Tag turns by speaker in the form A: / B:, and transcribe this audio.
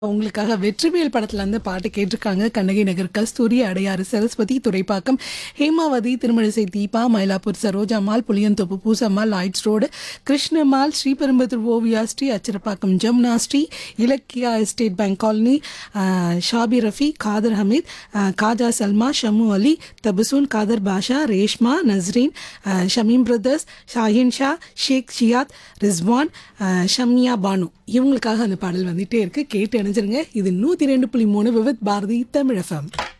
A: உங்களுக்காக வெற்றிவேல் படத்துல இருந்து பாட்டு கேட்டிருக்காங்க Kannagi Nagar Kasthuri Adyar Saraswathi Thoraipakkam Hemavathi Thirumazhisai Deepa Mylapore Sarojammal Pulianthope Poosammal Lloyds road Krishnammal Sriperumbudur Oviya Sri Acharapakkam Jamuna Sri Ilakkiya estate bank colony ஆஹ், ஷாபி ரஃபி காதர் ஹமீத் ஆஹ், காஜா சல்மா ஷமு அலி தபசூன் காதர் பாஷா ரேஷ்மா நஸ்ரீன் ஆஹ், ஷமீம் பிரதர்ஸ் ஷாஹின் ஷா ஷேக் ஷியாத் ரிஸ்வான் ஆஹ், ஷம்யா பானு இவங்களுக்காக அந்த பாடல் வந்துட்டே இருக்கு கேட்டு அணிஞ்சிருங்க இது நூற்றி ரெண்டு புள்ளி மூணு விவித் பாரதி தமிழ் எஃப்எம்